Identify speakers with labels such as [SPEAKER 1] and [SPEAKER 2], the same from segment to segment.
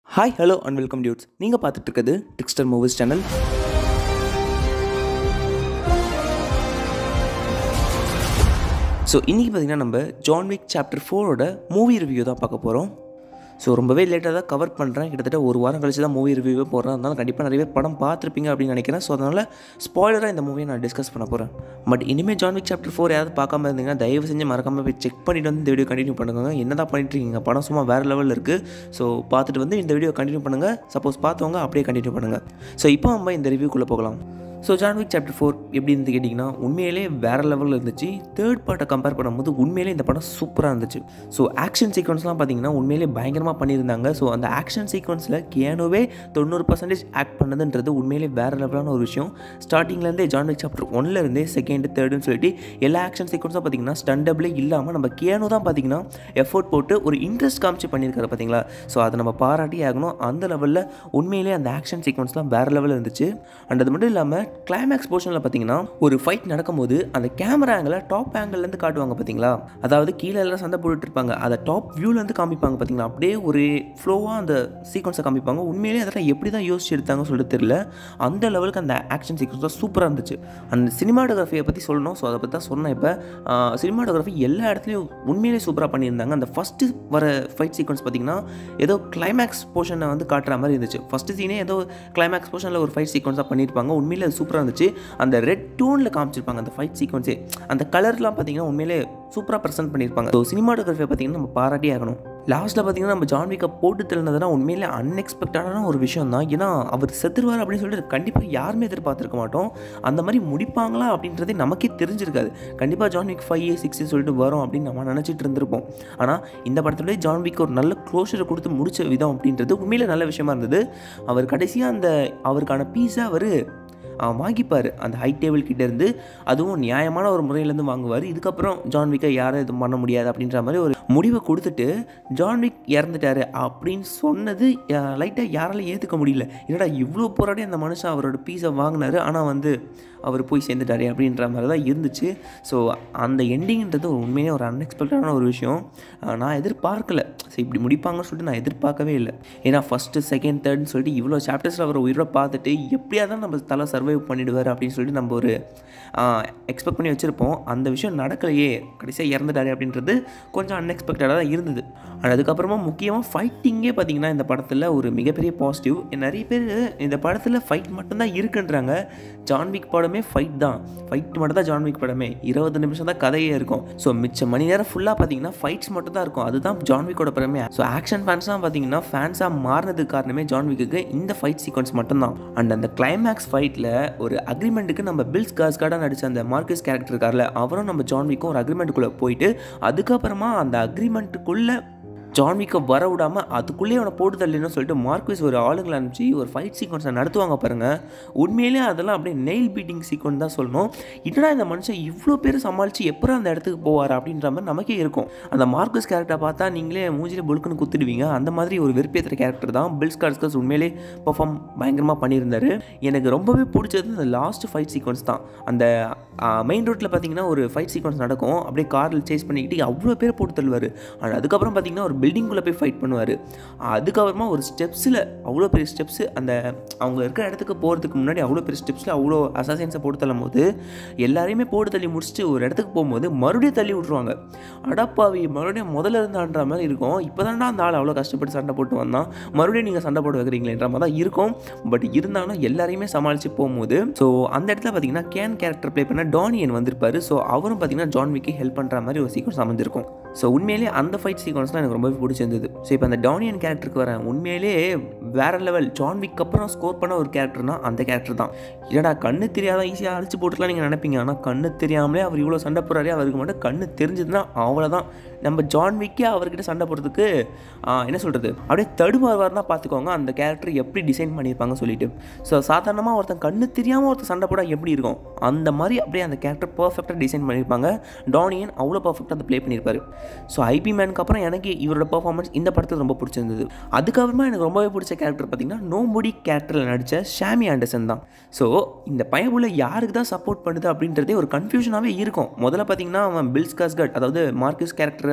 [SPEAKER 1] hi hello and welcome dudes நீங்கள் பார்த்துட்டு இருக்கிறது ட்ரிக்ஸ்டர் மூவிஸ் சேனல் ஸோ இன்றைக்கி பார்த்தீங்கன்னா நம்ம ஜான் விக் சாப்டர் ஃபோரோட மூவி ரிவ்யூ தான் பார்க்க போகிறோம் ஸோ ரொம்பவே லேட்டாக தான் கவர் பண்ணுறேன் கிட்டத்தட்ட ஒரு வாரம் கழிச்சு தான் மூவி ரிவ்யூவே போடுறேன் அதனால கண்டிப்பாக நிறைய பேர் படம் பார்த்துருப்பீங்க அப்படின்னு நினைக்கிறேன் ஸோ அதனால் ஸ்பாய்லராக இந்த மூவியை நான் டிஸ்கஸ் பண்ண போகிறேன் பட் இனிமேல் ஜான் விக் சாப்டர் ஃபோர் யாராவது பார்க்காம இருந்தீங்கன்னா தயவு செஞ்சு மறக்காமல் போய் செக் பண்ணிட்டு வந்து இந்த வீடியோ கண்டினியூ பண்ணுங்க என்ன தான் பண்ணிட்டு இருக்கீங்க படம் சும்மா வேறு லெவலில் இருக்குது ஸோ பார்த்துட்டு வந்து இந்த வீடியோ கண்டினியூ பண்ணுங்கள் சப்போஸ் பார்த்தவங்க அப்படியே கண்டினியூ பண்ணுங்கள் ஸோ இப்போ நம்ம இந்த ரிவ்யூக்குள்ளே போகலாம் ஸோ ஜான்விக் சாப்டர் ஃபோர் எப்படி இருந்து கேட்டிங்கன்னா உண்மையிலே வேறு லெவலில் இருந்துச்சு தேர்ட் பார்ட்டை கம்பேர் பண்ணும்போது உண்மையிலே இந்த படம் சூப்பராக இருந்துச்சு ஸோ ஆக்ஷன் சீக்வன்ஸ்லாம் பார்த்தீங்கன்னா உண்மையிலே பயங்கரமாக பண்ணியிருந்தாங்க ஸோ அந்த ஆக்ஷன் சீக்வன்ஸில் கேனோவே தொண்ணூறு பர்சன்டேஜ் ஆக்ட் பண்ணதுன்றது உண்மையிலே வேறு லெவலான ஒரு விஷயம் ஸ்டார்டிங்லேருந்தே ஜான்விக் சாப்டர் ஒன்லேருந்தே செகண்ட் தேர்டுன்னு சொல்லிட்டு எல்லா ஆக்ஷன் சீக்வன்ஸும் பார்த்தீங்கன்னா ஸ்டண்டபிளே இல்லாமல் நம்ம கேனோ தான் பார்த்தீங்கன்னா எஃபோர்ட் போட்டு ஒரு இன்ட்ரெஸ்ட் காமிச்சு பண்ணியிருக்காரு பார்த்தீங்களா ஸோ அதை நம்ம பாராட்டி ஆகணும் அந்த லெவலில் உண்மையிலே அந்த ஆக்ஷன் சீக்வன்ஸ்லாம் வேறு லெவலில் இருந்துச்சு அண்ட் அது மட்டும் இல்லாமல் கிளைமேக்ஸ் போர்ஷனில் பார்த்தீங்கன்னா ஒரு ஃபைட் நடக்கும்போது அந்த கேமரா ஆங்கிளை டாப் ஆங்கிள்லேருந்து காட்டுவாங்க பார்த்தீங்களா அதாவது கீழே எல்லாம் சண்டை போட்டுட்டு இருப்பாங்க அதை டாப் வியூலேருந்து காமிப்பாங்க பார்த்தீங்களா அப்படியே ஒரு ஃப்ளோவாக அந்த சீக்வன்ஸை காமிப்பாங்க உண்மையிலேயே அதெல்லாம் எப்படி தான் யோசிச்சு எடுத்தாங்கன்னு சொல்லிட்டு தெரியல அந்த லெவலுக்கு அந்த ஆக்ஷன் சீக்வன்ஸ் தான் சூப்பராக இருந்துச்சு அந்த சினிமாட்டோகிராஃபியை பற்றி சொல்லணும் ஸோ அதை பற்றி தான் சொன்னேன் இப்போ சினிமாட்டோகிராஃபி எல்லா இடத்துலையும் உண்மையிலே சூப்பராக பண்ணியிருந்தாங்க அந்த ஃபஸ்ட்டு வர ஃபைட் சீக்வன்ஸ் பார்த்தீங்கன்னா ஏதோ கிளைமேக்ஸ் போர்ஷனை வந்து காட்டுற மாதிரி இருந்துச்சு ஃபஸ்ட்டு சீனே ஏதோ கிளைமேக்ஸ் போர்ஷனில் ஒரு ஃபைட் சீக்வன்ஸாக பண்ணியிருப்பாங்க உண்மையிலே அது சூப்பராக இருந்துச்சு அந்த ரெட் டோனில் காமிச்சிருப்பாங்க அந்த ஃபைட் சீக்வன்ஸே அந்த கலர்லாம் பார்த்தீங்கன்னா உண்மையிலே சூப்பராக ப்ரெசென்ட் பண்ணியிருப்பாங்க ஸோ சினிமாட்டோகிராஃபியை பார்த்தீங்கன்னா நம்ம பாராட்டி ஆகணும் லாஸ்ட்டில் பார்த்தீங்கன்னா நம்ம ஜான்விக்கை போட்டு தள்ளினதுனா உண்மையிலே அன்எக்ஸ்பெக்டடான ஒரு விஷயம் தான் ஏன்னா அவர் செத்துருவார் அப்படின்னு சொல்லிட்டு கண்டிப்பாக யாருமே எதிர்பார்த்துருக்க மாட்டோம் அந்த மாதிரி முடிப்பாங்களா அப்படின்றதே நமக்கே தெரிஞ்சிருக்காது கண்டிப்பாக ஜான்விக் ஃபைவ் சிக்ஸ் சொல்லிட்டு வரும் அப்படின்னு நம்ம நினச்சிட்டு இருந்திருப்போம் ஆனால் இந்த படத்துலேயே ஜான்விக் ஒரு நல்ல க்ளோஷரை கொடுத்து முடிச்ச விதம் அப்படின்றது உண்மையிலே நல்ல விஷயமா இருந்தது அவர் கடைசியாக அந்த அவருக்கான பீஸை அவர் வாங்கிப்பார் அந்த ஹை டேபிள் கிட்டேருந்து அதுவும் நியாயமான ஒரு முறையிலேருந்து வாங்குவார் இதுக்கப்புறம் ஜான்விக்கை யாரும் இது பண்ண முடியாது அப்படின்ற மாதிரி ஒரு முடிவை கொடுத்துட்டு ஜான்விக் இறந்துட்டாரு அப்படின்னு சொன்னது லைட்டாக யாராலும் ஏற்றுக்க முடியல என்னடா இவ்வளோ போராடி அந்த மனுஷன் அவரோட பீஸை வாங்கினாரு ஆனால் வந்து அவர் போய் சேர்ந்துட்டாரு அப்படின்ற மாதிரி தான் இருந்துச்சு ஸோ அந்த எண்டிங்ன்றது ஒரு உண்மையிலே ஒரு அன்எக்ஸ்பெக்டடான ஒரு விஷயம் நான் எதிர்பார்க்கல ஸோ இப்படி முடிப்பாங்கன்னு சொல்லிட்டு நான் எதிர்பார்க்கவே இல்லை ஏன்னா ஃபஸ்ட்டு செகண்ட் தேர்ட்னு சொல்லிட்டு இவ்வளோ சாப்டர்ஸில் அவர் உயிரோட பார்த்துட்டு எப்படியா தான் நம்ம தலை சர்வைவ் பண்ணிடுவார் அப்படின்னு சொல்லிட்டு நம்ம ஒரு எக்ஸ்பெக்ட் பண்ணி வச்சுருப்போம் அந்த விஷயம் நடக்கலையே கடைசியாக இறந்துட்டாரு அப்படின்றது கொஞ்சம் அன்எக்ஸ்பெக்டடாக தான் இருந்தது அண்ட் அதுக்கப்புறமா முக்கியமாக ஃபைட்டிங்கே பார்த்தீங்கன்னா இந்த படத்தில் ஒரு மிகப்பெரிய பாசிட்டிவ் நிறைய பேர் இந்த படத்தில் ஃபைட் மட்டும்தான் இருக்குன்றாங்க ஜான்விக் படமே ஃபைட் தான் ஃபைட் மட்டும் தான் ஜான்விக் படமே இருபது நிமிஷம் தான் கதையே இருக்கும் ஸோ மிச்ச மணி நேரம் ஃபுல்லாக பார்த்தீங்கன்னா ஃபைட்ஸ் மட்டும் தான் இருக்கும் அதுதான் ஜான்விக்கோட படமே ஸோ ஆக்ஷன் ஃபேன்ஸ்லாம் பார்த்தீங்கன்னா ஃபேன்ஸாக மாறினதுக்கு காரணமே ஜான்விக்கு இந்த ஃபைட் சீக்வன்ஸ் மட்டும்தான் அண்ட் அந்த கிளைமேக்ஸ் ஃபைட்டில் ஒரு அக்ரிமெண்ட்டுக்கு நம்ம பில்ஸ் காஸ்கார்டாக நடித்த அந்த மார்க்கஸ் கேரக்டர் இருக்கார்ல அவரும் நம்ம ஜான்விக்கும் ஒரு அக்ரிமெண்ட்டுக்குள்ளே போயிட்டு அதுக்கப்புறமா அந்த அக்ரிமெண்ட்டுக்குள்ளே ஜான்விக்கை வர விடாமல் அதுக்குள்ளேயே அவனை போட்டு தள்ளினு சொல்லிட்டு மார்க்விஸ் ஒரு ஆளுங்களை அனுப்பிச்சு ஒரு ஃபைட் சீக்வன்ஸை நடத்துவாங்க பாருங்கள் உண்மையிலே அதெல்லாம் அப்படியே நெயில் பீட்டிங் சீக்வன்ஸ் தான் சொல்லணும் என்னடா இந்த மனுஷன் இவ்வளோ பேர் சமாளித்து எப்போ அந்த இடத்துக்கு போவார் அப்படின்ற மாதிரி நமக்கே இருக்கும் அந்த மார்க்விஸ் கேரக்டரை பார்த்தா நீங்களே மூஞ்சிலே புல்குன்னு குத்துடுவீங்க அந்த மாதிரி ஒரு வெறுப்பேற்றுற கேரக்டர் தான் பில்ஸ் கார்ஸ்கஸ் உண்மையிலே பர்ஃபார்ம் பயங்கரமாக பண்ணியிருந்தார் எனக்கு ரொம்பவே பிடிச்சது அந்த லாஸ்ட் ஃபைட் சீக்வன்ஸ் தான் அந்த மெயின் ரோட்டில் பார்த்தீங்கன்னா ஒரு ஃபைட் சீக்வன்ஸ் நடக்கும் அப்படியே காரில் சேஸ் பண்ணிக்கிட்டு அவ்வளோ பேர் போட்டு தள்ளுவார் அண்ட் அதுக்கப்புறம் பார்த்தீங்கன்னா ஒரு பில்டிங்குள்ளே போய் ஃபைட் பண்ணுவார் அதுக்கப்புறமா ஒரு ஸ்டெப்ஸில் அவ்வளோ பெரிய ஸ்டெப்ஸு அந்த அவங்க இருக்கிற இடத்துக்கு போகிறதுக்கு முன்னாடி அவ்வளோ பெரிய ஸ்டெப்ஸில் அவ்வளோ அசாசியன்ஸை போட்டு தள்ளும் போது எல்லாரையுமே போட்டு தள்ளி முடிச்சுட்டு ஒரு இடத்துக்கு போகும்போது மறுபடியும் தள்ளி விட்ருவாங்க அடப்பாவி மறுபடியும் முதல்ல இருந்தான்ற மாதிரி இருக்கும் இப்போ தான்டா அந்த ஆள் அவ்வளோ கஷ்டப்பட்டு சண்டை போட்டு வந்தான் மறுபடியும் நீங்கள் சண்டை போட்டு வைக்கிறீங்களேன்ற மாதிரி தான் இருக்கும் பட் இருந்தாலும் எல்லாரையுமே சமாளித்து போகும்போது ஸோ அந்த இடத்துல பார்த்தீங்கன்னா கேன் கேரக்டர் ப்ளே பண்ண டானியன் வந்திருப்பார் ஸோ அவரும் பார்த்தீங்கன்னா ஜான் விக்கி ஹெல்ப் பண்ணுற மாதிரி ஒரு சீக்வன்ஸ் அமைஞ்சிருக்கும் ஸோ உண்மையிலேயே அந்த ஃபைட் சீக்வன்ஸ்லாம் எனக்கு ரொம்பவே பிடிச்சிருந்தது ஸோ இப்போ அந்த டானியன் கேரக்டருக்கு வரேன் உண்மையிலே வேறு லெவல் ஜான் விக் அப்புறம் ஸ்கோர் பண்ண ஒரு கேரக்டர்னா அந்த கேரக்டர் தான் இல்லைடா கண்ணு தெரியாத ஈஸியாக அழிச்சு போட்டுலாம் நீங்கள் நினைப்பீங்க ஆனால் கண்ணு தெரியாமலே அவர் இவ்வளோ சண்டை போடுறாரு அவருக்கு மட்டும் கண்ணு தெரிஞ்சதுன்னா அவ்வளோதான் நம்ம ஜான் விக்கே அவர்கிட்ட சண்டை போடுறதுக்கு என்ன சொல்கிறது அப்படியே தடுமாறுவார்னா பார்த்துக்கோங்க அந்த கேரக்டர் எப்படி டிசைன் பண்ணியிருப்பாங்க சொல்லிட்டு ஸோ சாதாரணமாக ஒருத்தன் கண்ணு தெரியாமல் ஒருத்தன் சண்டை போட எப்படி இருக்கும் அந்த மாதிரி அப்படியே அந்த கேரக்டர் பர்ஃபெக்டாக டிசைன் பண்ணியிருப்பாங்க டானியன் அவ்வளோ பர்ஃபெக்டாக அந்த ப்ளே பண்ணியிருப்பாரு ஸோ ஐபி மேனுக்கு அப்புறம் எனக்கு இவரோட பர்ஃபார்மன்ஸ் இந்த படத்தில் ரொம்ப பிடிச்சிருந்தது அதுக்கப்புறமா எனக்கு ரொம்பவே பிடிச்ச கேரக்டர் பார்த்தீங்கன்னா நோமுடி கேரக்டரில் நடித்த ஷாமி ஆண்டர்சன் தான் ஸோ இந்த பயபுள்ள யாருக்கு தான் சப்போர்ட் பண்ணுது அப்படின்றதே ஒரு கன்ஃபியூஷனாகவே இருக்கும் முதல்ல பார்த்தீங்கன்னா அவன் பில்ஸ் காஸ்கட் அதாவது மார்க்கஸ் கேரக்டராக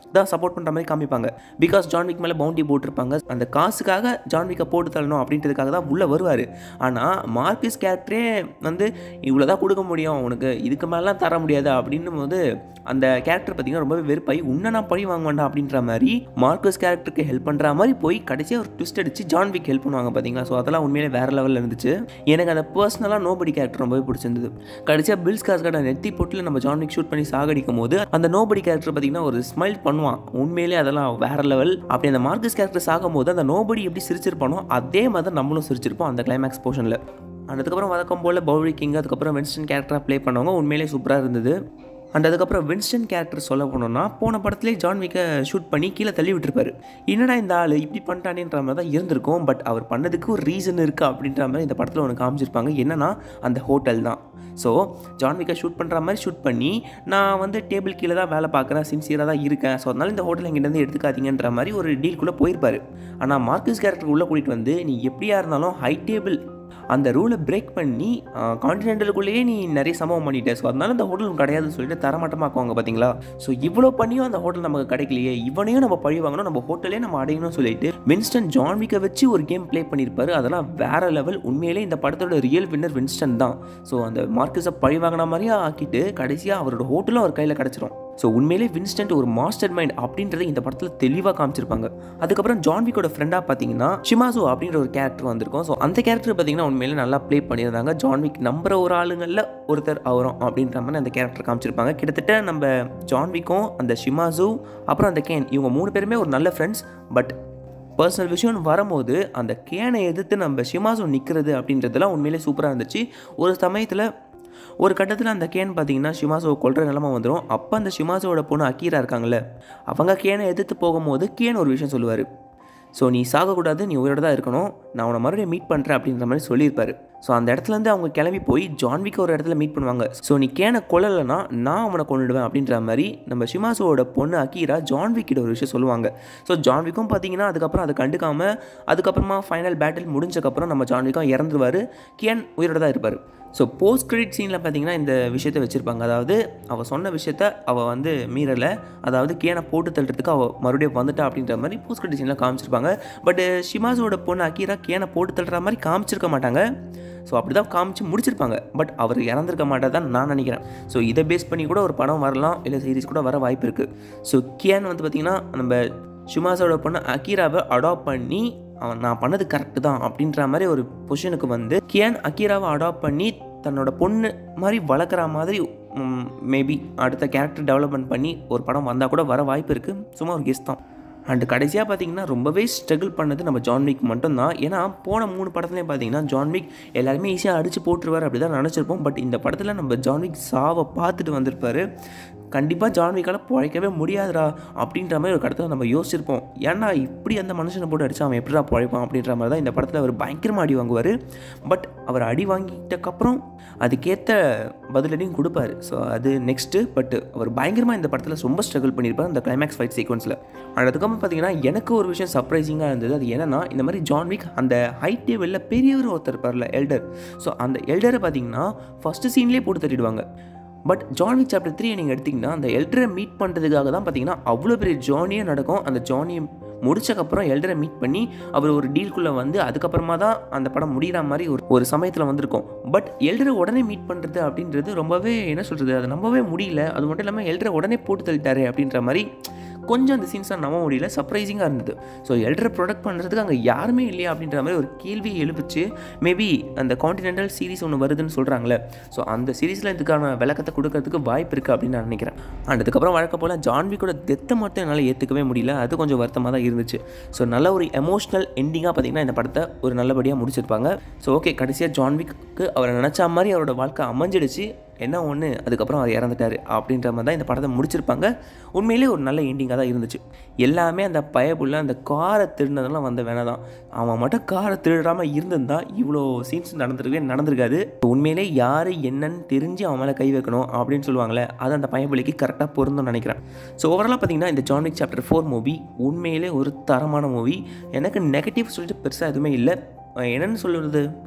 [SPEAKER 1] தான் சப்போர்ட் பண்ணுற மாதிரி காமிப்பாங்க பிகாஸ் ஜான்விக் மேலே பவுண்டி போட்டிருப்பாங்க அந்த காசுக்காக ஜான்விக்கை போட்டு தள்ளணும் அப்படின்றதுக்காக தான் உள்ளே வருவார் ஆனால் மார்க்கிஸ் கேரக்டரே வந்து இவ்வளோ தான் கொடுக்க முடியும் உனக்கு இதுக்கு மேலாம் தர முடியாது அப்படின்னும் போது அந்த கேரக்டர் பார்த்தீங்கன்னா ரொம்பவே வெறுப்பாய் உன்னை நான் பழி வாங்க வேண்டாம் அப்படின்ற மாதிரி மார்க்கஸ் கேரக்டருக்கு ஹெல்ப் பண்ணுற மாதிரி போய் கடைசியாக ஒரு ட்விஸ்ட் அடிச்சு ஜான்விக் ஹெல்ப் பண்ணுவாங்க பார்த்தீங்களா ஸோ அதெல்லாம் உண்மையிலே வேறு லெவலில் இருந்துச்சு எனக்கு அந்த பர்சனலாக நோபடி கேரக்டர் ரொம்பவே பிடிச்சிருந்தது கடைசியாக பில்ஸ் காஸ்கட நெத்தி போட்டில் நம்ம ஜான்விக் ஷூட் பண்ணி சாகடிக்கும் போது அந்த நோபடி கேரக்டர் பார்த்தீங்கன்னா ஒரு ஸ்மைல் பண்ணுவான் உண்மையிலே அதெல்லாம் வேற லெவல் அப்படி அந்த மார்க்கஸ் கேரக்டர் சாகும்போது அந்த நோபடி எப்படி சிரிச்சிருப்பானோ அதே மாதிரி தான் நம்மளும் சிரிச்சிருப்போம் அந்த கிளைமேக்ஸ் போர்ஷனில் அதுக்கப்புறம் வழக்கம் போல் பவுலி கிங் அதுக்கப்புறம் வென்ஸ்டன் கேரக்டராக ப்ளே பண்ணவங்க உண்மையிலே சூப்பராக இருந்தது அண்ட் அதுக்கப்புறம் வின்ஸ்டன் கேரக்டர் சொல்ல போனோம்னா போன படத்துலேயே ஜான் விக்கை ஷூட் பண்ணி கீழே தள்ளி விட்டுருப்பாரு என்னடா இந்த ஆள் இப்படி பண்ணிட்டானேன்ற மாதிரி தான் இருந்திருக்கும் பட் அவர் பண்ணதுக்கு ஒரு ரீசன் இருக்குது அப்படின்ற மாதிரி இந்த படத்தில் ஒன்று காமிச்சிருப்பாங்க என்னன்னா அந்த ஹோட்டல் தான் ஸோ ஜான் விக்கை ஷூட் பண்ணுற மாதிரி ஷூட் பண்ணி நான் வந்து டேபிள் கீழே தான் வேலை பார்க்குறேன் சின்சியராக தான் இருக்கேன் ஸோ அதனால இந்த ஹோட்டல் எங்கிட்டேருந்து எடுத்துக்காதீங்கன்ற மாதிரி ஒரு டீல்குள்ளே போயிருப்பாரு ஆனால் மார்க்கஸ் கேரக்டர் உள்ளே கூட்டிகிட்டு வந்து நீ எப்படியா இருந்தாலும் ஹை டேபிள் அந்த ரூலை பிரேக் பண்ணி கான்டினென்டலுக்குள்ளேயே நீ நிறைய சம்பவம் பண்ணிட்ட ஸோ அதனால அந்த ஹோட்டல் கிடையாதுன்னு சொல்லிட்டு தரமாட்டமாக்குவாங்க பார்த்தீங்களா ஸோ இவ்வளோ பண்ணியும் அந்த ஹோட்டல் நமக்கு கிடைக்கலையே இவனையும் நம்ம பழி வாங்கணும் நம்ம ஹோட்டலே நம்ம அடையணும்னு சொல்லிட்டு வின்ஸ்டன் ஜான்விக்கை வச்சு ஒரு கேம் ப்ளே பண்ணியிருப்பாரு அதெல்லாம் வேற லெவல் உண்மையிலே இந்த படத்தோட ரியல் வின்னர் வின்ஸ்டன் தான் ஸோ அந்த மார்க்கஸை பழி வாங்கின மாதிரியே ஆக்கிட்டு கடைசியாக அவரோட ஹோட்டலும் அவர் கையில் கிடச்சிரும் ஸோ உண்மையிலே வின்ஸ்டன்ட் ஒரு மாஸ்டர் மைண்ட் அப்படின்றத இந்த படத்தில் தெளிவாக காமிச்சிருப்பாங்க அதுக்கப்புறம் ஜான்விக்கோட ஃப்ரெண்டாக பார்த்தீங்கன்னா ஷிமாசு அப்படின்ற ஒரு கேரக்டர் வந்திருக்கும் ஸோ அந்த கேரக்டர் பார்த்தீங்கன்னா உண்மையிலே நல்லா ப்ளே பண்ணியிருந்தாங்க ஜான்விக் நம்புற ஒரு ஆளுங்களில் ஒருத்தர் அவரும் அப்படின்ற மாதிரி அந்த கேரக்டர் காமிச்சிருப்பாங்க கிட்டத்தட்ட நம்ம ஜான்விக்கும் அந்த ஷிமாசு அப்புறம் அந்த கேன் இவங்க மூணு பேருமே ஒரு நல்ல ஃப்ரெண்ட்ஸ் பட் பர்சனல் விஷயம்னு வரும்போது அந்த கேனை எதிர்த்து நம்ம ஷிமாசு நிற்கிறது அப்படின்றதுலாம் உண்மையிலே சூப்பராக இருந்துச்சு ஒரு சமயத்தில் ஒரு கட்டத்தில் அந்த கேன் பார்த்தீங்கன்னா ஷிமாசோவை கொல்ற நிலமை வந்துடும் அப்போ அந்த ஷிமாசோவோட பொண்ணு அக்கீரா இருக்காங்கல்ல அவங்க கேனை எதிர்த்து போகும்போது கேன் ஒரு விஷயம் சொல்லுவார் ஸோ நீ சாகக்கூடாது நீ உயிரோட தான் இருக்கணும் நான் உன்னை மறுபடியும் மீட் பண்ணுறேன் அப்படின்ற மாதிரி சொல்லியிருப்பாரு ஸோ அந்த இடத்துலேருந்து அவங்க கிளம்பி போய் ஜான்விக்கு ஒரு இடத்துல மீட் பண்ணுவாங்க ஸோ நீ கேனை கொல்லலைன்னா நான் அவனை கொண்டுடுவேன் அப்படின்ற மாதிரி நம்ம ஷிமாசோவோட பொண்ணு அக்கீரா ஜான்விக் கிட்ட ஒரு விஷயம் சொல்லுவாங்க ஸோ ஜான்விக்கும் பார்த்தீங்கன்னா அதுக்கப்புறம் அதை கண்டுக்காமல் அதுக்கப்புறமா ஃபைனல் பேட்டில் முடிஞ்சக்கப்புறம் நம்ம ஜான்விக்கும் இறந்துருவார் கேன் உயிரோட தான் இருப்பார் ஸோ போஸ்ட் கிரெடிட் சீனில் பார்த்தீங்கன்னா இந்த விஷயத்தை வச்சுருப்பாங்க அதாவது அவள் சொன்ன விஷயத்த அவள் வந்து மீறலை அதாவது கேனை போட்டு தள்ளுறதுக்கு அவள் மறுபடியும் வந்துட்டா அப்படின்ற மாதிரி போஸ்ட் கிரெடிட் சீனில் காமிச்சிருப்பாங்க பட் ஷிமாஸோட பொண்ணு அக்கீரா கேனை போட்டு தள்ளுற மாதிரி காமிச்சிருக்க மாட்டாங்க ஸோ அப்படி தான் காமிச்சு முடிச்சிருப்பாங்க பட் அவர் இறந்துருக்க மாட்டேதான் நான் நினைக்கிறேன் ஸோ இதை பேஸ் பண்ணி கூட ஒரு படம் வரலாம் இல்லை சீரிஸ் கூட வர வாய்ப்பு இருக்குது ஸோ கேன் வந்து பார்த்திங்கன்னா நம்ம ஷிமாஸோட பொண்ணு அக்கீராவை அடாப்ட் பண்ணி அவன் நான் பண்ணது கரெக்டு தான் அப்படின்ற மாதிரி ஒரு பொசிஷனுக்கு வந்து கியான் அக்கீராவை அடாப்ட் பண்ணி தன்னோட பொண்ணு மாதிரி வளர்க்குற மாதிரி மேபி அடுத்த கேரக்டர் டெவலப்மெண்ட் பண்ணி ஒரு படம் வந்தால் கூட வர வாய்ப்பு இருக்குது சும்மா ஒரு கெஸ்ட் தான் அண்டு கடைசியாக பார்த்தீங்கன்னா ரொம்பவே ஸ்ட்ரகிள் பண்ணது நம்ம ஜான்விக் மட்டும்தான் ஏன்னா போன மூணு படத்துலையும் பார்த்தீங்கன்னா ஜான்விக் எல்லாருமே ஈஸியாக அடித்து போட்டுருவார் அப்படி தான் நினச்சிருப்போம் பட் இந்த படத்தில் நம்ம ஜான்விக் சாவை பார்த்துட்டு வந்திருப்பாரு கண்டிப்பாக ஜான்விக்கால் பிழைக்கவே முடியாதுடா அப்படின்ற மாதிரி ஒரு கடத்தில் நம்ம யோசிச்சிருப்போம் ஏன்னா இப்படி அந்த மனுஷனை போட்டு அடிச்சு அவன் எப்படிடா பிழைப்பான் அப்படின்ற மாதிரி தான் இந்த படத்தில் அவர் பயங்கரமாக அடி வாங்குவார் பட் அவர் அடி வாங்கிட்டக்கப்புறம் அதுக்கேற்ற பதிலடியும் கொடுப்பாரு ஸோ அது நெக்ஸ்ட்டு பட் அவர் பயங்கரமாக இந்த படத்தில் ரொம்ப ஸ்ட்ரகிள் பண்ணியிருப்பார் அந்த கிளைமேக்ஸ் ஃபைட் சீக்வன்ஸில் அதுக்கப்புறம் பார்த்தீங்கன்னா எனக்கு ஒரு விஷயம் சர்ப்ரைசிங்காக இருந்தது அது என்னன்னா இந்த மாதிரி ஜான்விக் அந்த ஹைட் டேபிளில் பெரியவர் ஒருத்தர் இருப்பார்ல எல்டர் ஸோ அந்த எல்டரை பார்த்தீங்கன்னா ஃபஸ்ட்டு சீன்லேயே போட்டு தட்டிடுவாங்க பட் ஜான்விக் சாப்டர் த்ரீ நீங்கள் எடுத்திங்கன்னா அந்த எல்டரை மீட் பண்ணுறதுக்காக தான் பார்த்தீங்கன்னா அவ்வளோ பெரிய ஜானியே நடக்கும் அந்த ஜானியை முடிச்சக்கப்புறம் எல்டரை மீட் பண்ணி அவர் ஒரு டீல்குள்ளே வந்து அதுக்கப்புறமா தான் அந்த படம் முடிகிற மாதிரி ஒரு ஒரு சமயத்தில் வந்திருக்கும் பட் எல்டரை உடனே மீட் பண்ணுறது அப்படின்றது ரொம்பவே என்ன சொல்கிறது அதை நம்பவே முடியல அது மட்டும் இல்லாமல் எல்டரை உடனே போட்டு தள்ளிட்டாரு அப்படின்ற மாதிரி கொஞ்சம் அந்த சீன்ஸ்லாம் நம்ப முடியல சர்ப்ரைசிங்காக இருந்தது ஸோ எல்டரை ப்ரொடக்ட் பண்ணுறதுக்கு அங்கே யாருமே இல்லையா அப்படின்ற மாதிரி ஒரு கேள்வியை எழுப்பிச்சு மேபி அந்த காண்டினென்டல் சீரிஸ் ஒன்று வருதுன்னு சொல்கிறாங்களே ஸோ அந்த சீரிஸில் இதுக்கான விளக்கத்தை கொடுக்கறதுக்கு வாய்ப்பு இருக்குது அப்படின்னு நான் நினைக்கிறேன் அண்ட் அதுக்கப்புறம் வழக்க போல் ஜான்விக்கோட டெத்தை மட்டும் என்னால் ஏற்றுக்கவே முடியல அது கொஞ்சம் வருத்தமாக தான் இருந்துச்சு ஸோ நல்ல ஒரு எமோஷ்னல் எண்டிங்காக பார்த்தீங்கன்னா இந்த படத்தை ஒரு நல்லபடியாக முடிச்சிருப்பாங்க ஸோ ஓகே கடைசியாக ஜான்விக்கு அவரை நினச்ச மாதிரி அவரோட வாழ்க்கை அமைஞ்சிடுச்சு என்ன ஒன்று அதுக்கப்புறம் அவர் இறந்துட்டார் அப்படின்ற மாதிரி தான் இந்த படத்தை முடிச்சிருப்பாங்க உண்மையிலே ஒரு நல்ல எண்டிங்காக தான் இருந்துச்சு எல்லாமே அந்த பயப்புள்ள அந்த காரை திருடினதெல்லாம் வந்த வேணா தான் அவன் மட்டும் காரை திருடாமல் இருந்திருந்தா இவ்வளோ சீன்ஸ் நடந்திருக்கவே நடந்திருக்காது உண்மையிலே யார் என்னன்னு தெரிஞ்சு அவன் மேலே கை வைக்கணும் அப்படின்னு சொல்லுவாங்களே அது அந்த பயப்புலிக்கு கரெக்டாக பொருந்தும் நினைக்கிறேன் ஸோ ஓவராலாக பார்த்தீங்கன்னா இந்த ஜான்விக் சாப்டர் ஃபோர் மூவி உண்மையிலே ஒரு தரமான மூவி எனக்கு நெகட்டிவ் சொல்லிட்டு பெருசாக எதுவுமே இல்லை என்னென்னு சொல்லுறது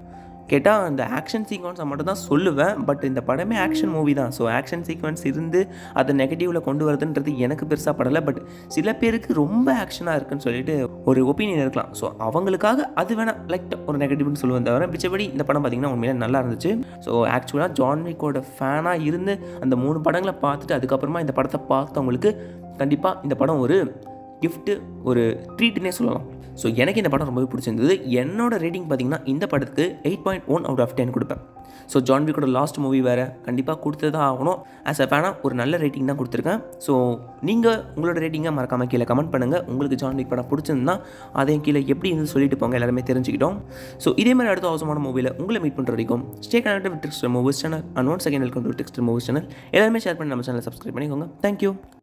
[SPEAKER 1] கேட்டால் அந்த ஆக்ஷன் சீக்வன்ஸை மட்டும் தான் சொல்லுவேன் பட் இந்த படமே ஆக்ஷன் மூவி தான் ஸோ ஆக்ஷன் சீக்வன்ஸ் இருந்து அதை நெகட்டிவில் கொண்டு வரதுன்றது எனக்கு பெருசாக படலை பட் சில பேருக்கு ரொம்ப ஆக்ஷனாக இருக்குன்னு சொல்லிட்டு ஒரு ஒப்பீனியன் இருக்கலாம் ஸோ அவங்களுக்காக அது வேணால் லைக் ஒரு நெகட்டிவ்னு சொல்லுவேன் தவிர மிச்சபடி இந்த படம் பார்த்திங்கன்னா உண்மையிலே நல்லா இருந்துச்சு ஸோ ஆக்சுவலாக ஜான் விக்கோட ஃபேனாக இருந்து அந்த மூணு படங்களை பார்த்துட்டு அதுக்கப்புறமா இந்த படத்தை பார்த்தவங்களுக்கு கண்டிப்பாக இந்த படம் ஒரு கிஃப்ட்டு ஒரு ட்ரீட்னே சொல்லலாம் ஸோ எனக்கு இந்த படம் ரொம்பவே பிடிச்சிருந்தது என்னோட ரேட்டிங் பார்த்தீங்கன்னா இந்த படத்துக்கு eight point one out of ten கொடுப்பேன் ஸோ ஜான் விக்கோட லாஸ்ட் மூவி வேறு கண்டிப்பாக கொடுத்து தான் ஆகணும் ஆஸ் அ ஃபேனாக ஒரு நல்ல ரேட்டிங் தான் கொடுத்துருக்கேன் ஸோ நீங்கள் உங்களோட ரேட்டிங்கை மறக்காமல் கீழே கமெண்ட் பண்ணுங்கள் உங்களுக்கு ஜான் விக் படம் பிடிச்சிருந்தா அதையும் கீழே எப்படி இருந்து சொல்லிட்டு போங்க எல்லாருமே தெரிஞ்சுக்கிட்டோம் ஸோ இதே மாதிரி அடுத்த அவசரமான மூவியில் உங்களை மீட் பண்ணுற வரைக்கும் stay connect with text movies channel and one second welcome to text movies channel எல்லாருமே ஷேர் பண்ணி நம்ம சேனல் சப்ஸ்கிரைப் பண்ணிக்கோங்க தேங்க்யூ